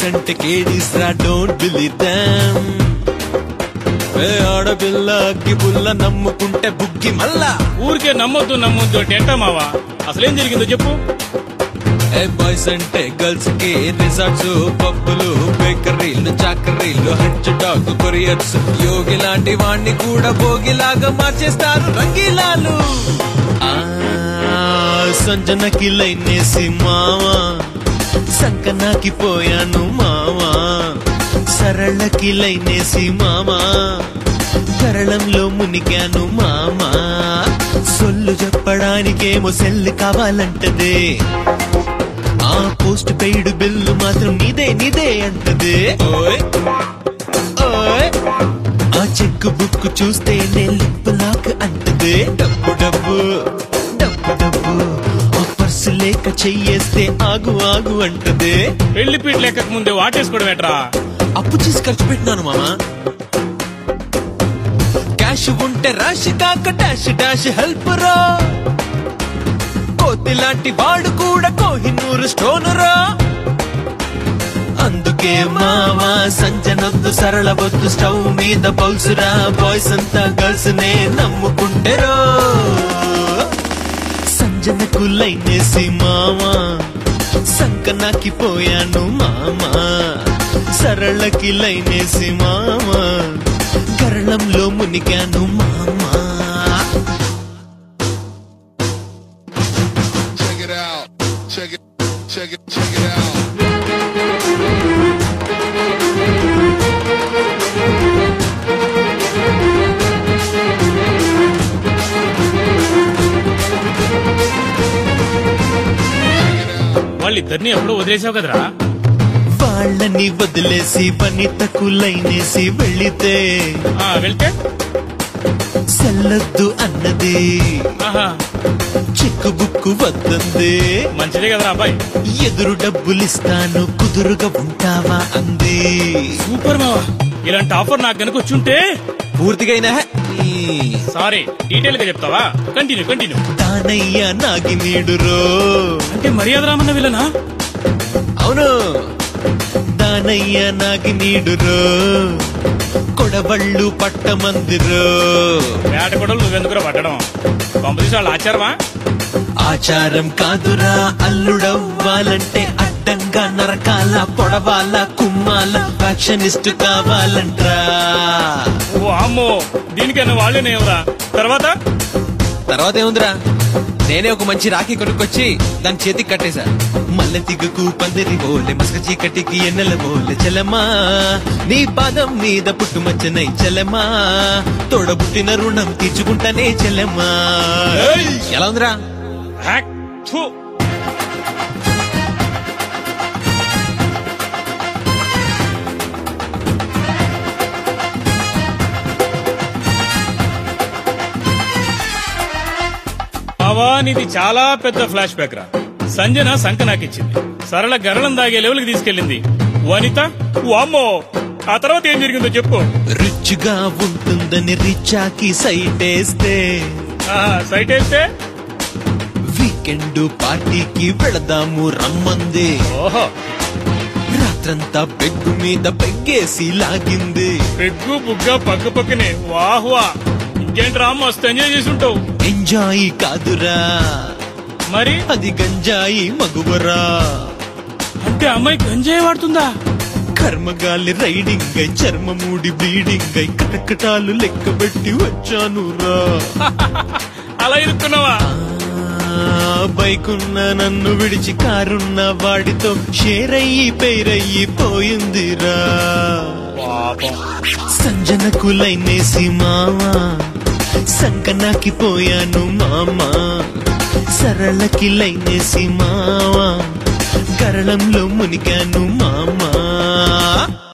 Boys అంటే కేడీస్ రా don't believe dum ఏ ఆడపిల్లకి పుల్ల నమ్ముకుంటే బుగ్గి మల్లా ఊరికే నమ్మొద్దు నమ్మొద్దు అంటే ఎట్టా మావా అసలేం జరిగిందో చెప్పు ఏ బాయ్స్ అంటే గర్ల్స్ కి రిసార్ట్స్ పబ్బులు బేకరీలు చాకరీలు హెచ్ డాగ్ కొరియర్స్ యోగి లాంటి వాణ్ణి కూడా భోగిలాగా మార్చేస్తారు రంగీలాలు ఆ సంజనకి లైనేసి మావా సంకనాకి పోయాను మావా సరళకి లైనేసి మామా కరళంలో మునిగాను మామా సొల్లు చెప్పడానికేమో సెల్లు కావాలంటదే ఆ పోస్ట్ పెయిడ్ బిల్లు మాత్రం నీదే నీదే అంటదే ఓయ్ ఓయ్ ఆ చెక్ బుక్ చూస్తే లిప్ లాక్ అంటదే డబ్బు డబ్బు డబ్బు డబ్బు ఆ పర్సు లేక చెయ్యేస్తే ఆగు ఆగు అంటదే పెళ్లి పీట లెక్కకు ముందే వాటేసుకోవడం ఎట్రా అప్పు చేసి ఖర్చు పెట్టినాను మామా క్యాష్ ఉంటే రాశి కాక డాష్ డాష్ హెల్ప్ రా కోతి లాంటి వాడు కూడా కోహినూరు స్టోన్ రా అందుకే మావా సంజనొద్దు సరళ వద్దు స్టవ్ మీద పౌసురా బాయ్స్ అంతా గర్ల్స్ నే నమ్ముకుంటారో సంజనకు లైనేసి మామా సంకనాకి పోయాను మామా సరళకి లైనేసి మామా కరళంలో మునిగాను మామా Check it out. Check it. Check it. Check it out. వాళ్ళిద్దరిని ఎప్పుడో వదిలేసావు కదరా వాళ్ళని వదిలేసి వనితకు లైనేసి వెళ్ళితే ఆ, వెళ్తే సెల్లొద్దు అన్నది ఆహా చెక్కు బుక్కు వద్దంది మంచిదే కదరా అబ్బాయి ఎదురు డబ్బులిస్తాను కుదురుగా ఉంటావా అంది సూపర్ మావా ఇలాంటి ఆఫర్ నాకు కనుక వచ్చుంటే పూర్తిగా అయినా సారీ డీటెయిల్ గా చెప్తావా కంటిన్యూ కంటిన్యూ తానయ్య నాగినీడురో అంటే మర్యాద రామన్న విలనా అవును దానయ్య నాగినీడురో కొడవళ్ళు పట్టమందిరో వేట కూడా నువ్వెందుకురా పట్టడం పంపదీసి వాళ్ళ ఆచారమా ఆచారం కాదురా అల్లుడవ్వాలంటే అడ్డంగా నరకాల పొడవాల కుమ్మాల ఫ్యాక్షనిస్ట్ కావాలంట్రా ఓ అమ్మో దీనికన్నా వాళ్ళేనేవరా తర్వాత తర్వాత ఏముందిరా నేనే ఒక మంచి రాఖీ కొనుక్కొచ్చి దాని చేతికి కట్టేశా మల్లె తిగకు పందిరి బోలే మసక చీకటికి ఎన్నెల బోలే చెలమా నీ పాదం మీద పుట్టుమచ్చనై చెలమా తోడబుట్టిన రుణం తీర్చుకుంటానే చెలమా ఏయ్! ఎలా ఉందిరా హ్యాక్ థు. బావా నీది చాలా పెద్ద ఫ్లాష్ బ్యాక్ రా సంజన సంక నాకిచ్చింది సరళ గరళం దాగే లెవెల్కి తీసుకెళ్ళింది వనిత వామ్మో ఆ తర్వాత ఏం జరిగిందో చెప్పు రిచ్ గా ఉంటుందని రిచాకి సైటేస్తే ఆహా, సైట్ వేస్తే వీకెండ్ పార్టీకి వెళదాము రమ్మంది ఓహో రాత్రంతా బెగ్గు మీద బెగ్గేసి లాగింది పెగ్గు బుగ్గ పక్క పక్కనే వాహ్ వా ఇంకేంట్రా మస్తు ఎంజాయ్ చేసి ఉంటావు ఎంజాయ్ కాదురా మరి అది గంజాయి మగువరా అంటే అమ్మాయి గంజాయి వాడుతుందా కర్మగాలి రైడింగ్ అయి చర్మమూడి బ్లీడింగ్ అయి కటకటాలు లెక్క పెట్టి వచ్చాను రా అలా ఇరుక్కున్నావా బైకున్న నన్ను విడిచి కారున్న వాడితో షేర్ అయ్యి పేరయ్యి పోయిందిరా పాపం సంజనకు లైనేసి మామా సంకనాకి పోయాను మామా సరళకి లైనేసి మావా గరళంలో మునిగాను మామా